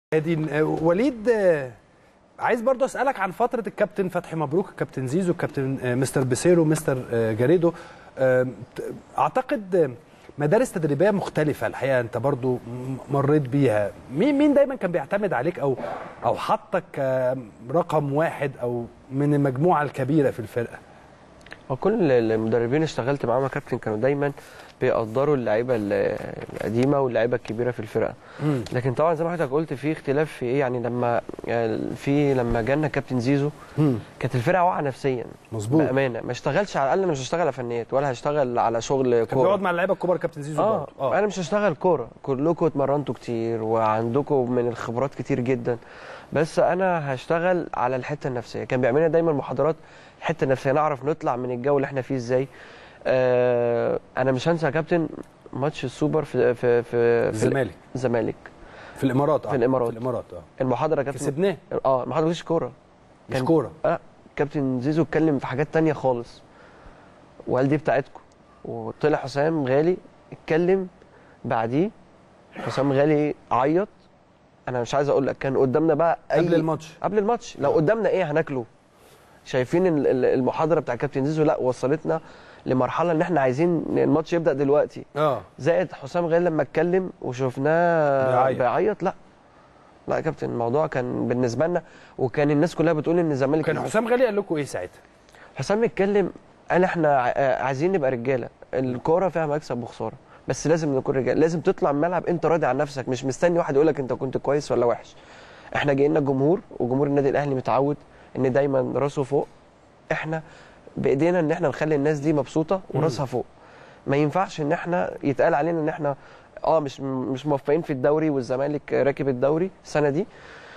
ادي آه، وليد آه، عايز برضو اسالك عن فتره الكابتن فتحي مبروك الكابتن زيزو الكابتن آه، مستر بيسيرو مستر آه، جاريدو آه، ت- اعتقد آه، مدارس تدريبيه مختلفه الحقيقه انت برضو م- مريت بيها مين مين دايما كان بيعتمد عليك او او حطك آه، رقم واحد او من المجموعه الكبيره في الفرقه وكل المدربين اللي اشتغلت معاهم يا كابتن كانوا دايما بيقدروا اللعيبه ال- القديمه واللعيبه الكبيره في الفرقه مم. لكن طبعا زي ما حضرتك قلت في اختلاف في ايه يعني لما يعني في لما جالنا كابتن زيزو مم. كانت الفرقه واقعه نفسيا مظبوط بامانه ما اشتغلش على الاقل أنا مش هشتغل على فنيات ولا هشتغل على شغل كان كوره بيقعد مع اللعيبه الكبار كابتن زيزو اه, برضو. انا مش هشتغل كوره كلكم اتمرنتوا كتير وعندكم من الخبرات كتير جدا بس انا هشتغل على الحته النفسيه كان بيعمل لنا دايما محاضرات الحته النفسيه نعرف نطلع من الجو اللي احنا فيه ازاي آه انا مش هنسى يا كابتن ماتش السوبر في في في, في الزمالك الزمالك في الامارات آه. في الإمارات. في الامارات اه المحاضره يا كابتن كسبناه اه المحاضره مش كوره مش كان- كوره لا كابتن زيزو اتكلم في حاجات تانية خالص وقال دي بتاعتكم وطلع حسام غالي اتكلم بعديه حسام غالي عيط انا مش عايز اقول لك كان قدامنا بقى اي قبل الماتش قبل الماتش لو قدامنا ايه هناكله شايفين ال- ال- المحاضره بتاع كابتن زيزو لا وصلتنا لمرحله ان احنا عايزين الماتش يبدا دلوقتي اه زائد حسام غالي لما اتكلم وشفناه بيعيط. بيعيط لا لا يا كابتن الموضوع كان بالنسبه لنا وكان الناس كلها بتقول ان الزمالك كان حسام غالي قال لكم ايه ساعتها حسام اتكلم قال احنا ع- عايزين نبقى رجاله الكوره فيها مكسب وخساره بس لازم نكون رجاله لازم تطلع من الملعب انت راضي عن نفسك مش مستني واحد يقول لك انت كنت كويس ولا وحش احنا جايين لنا جمهور وجمهور النادي الاهلي متعود ان دايما راسه فوق احنا بايدينا ان احنا نخلي الناس دي مبسوطه وراسها فوق ما ينفعش ان احنا يتقال علينا ان احنا اه مش مش موفقين في الدوري والزمالك راكب الدوري السنه دي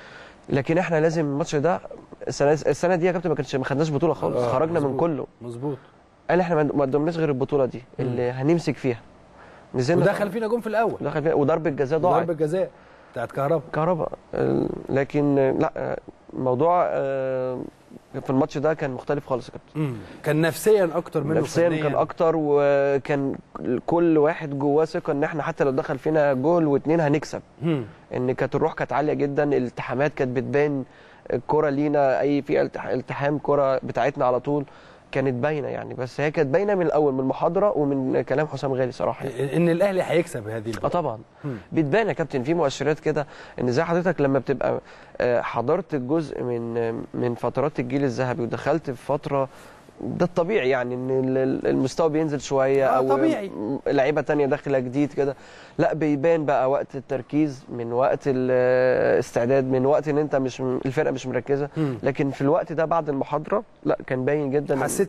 لكن احنا لازم الماتش ده السنه السنه دي يا كابتن ما كانش ما خدناش بطوله خالص آه، خرجنا من مظبوط. كله مظبوط قال احنا ما- ما قدمناش غير البطوله دي اللي هنمسك فيها نزلنا ودخل فينا جون في الاول دخل فيها وضربه جزاء ضاعت ضربه جزاء بتاعت كهربا كهرباء ال- لكن آه، لا آه، الموضوع آه، في الماتش ده كان مختلف خالص يا كابتن كان نفسيا اكتر منه نفسيا فنياً. كان اكتر وكان كل واحد جواه ثقه ان احنا حتى لو دخل فينا جول واتنين هنكسب مم. ان كانت الروح كانت عاليه جدا الالتحامات كانت بتبان الكره لينا اي في التح- التحام كره بتاعتنا على طول كانت باينه يعني بس هي كانت باينه من الاول من المحاضره ومن كلام حسام غالي صراحه يعني. ان الاهلي هيكسب هذه اه البطوله طبعا مم. بتبان يا كابتن في مؤشرات كده ان زي حضرتك لما بتبقى آه، حضرت جزء من آه، من فترات الجيل الذهبي ودخلت في فتره ده الطبيعي يعني ان ال- ال- المستوى بينزل شويه آه، او طبيعي. م- لعيبه تانية داخله جديد كده لا بيبان بقى وقت التركيز من وقت الاستعداد من وقت ان انت مش الفرقه مش مركزه مم. لكن في الوقت ده بعد المحاضره لا كان باين جدا حسيت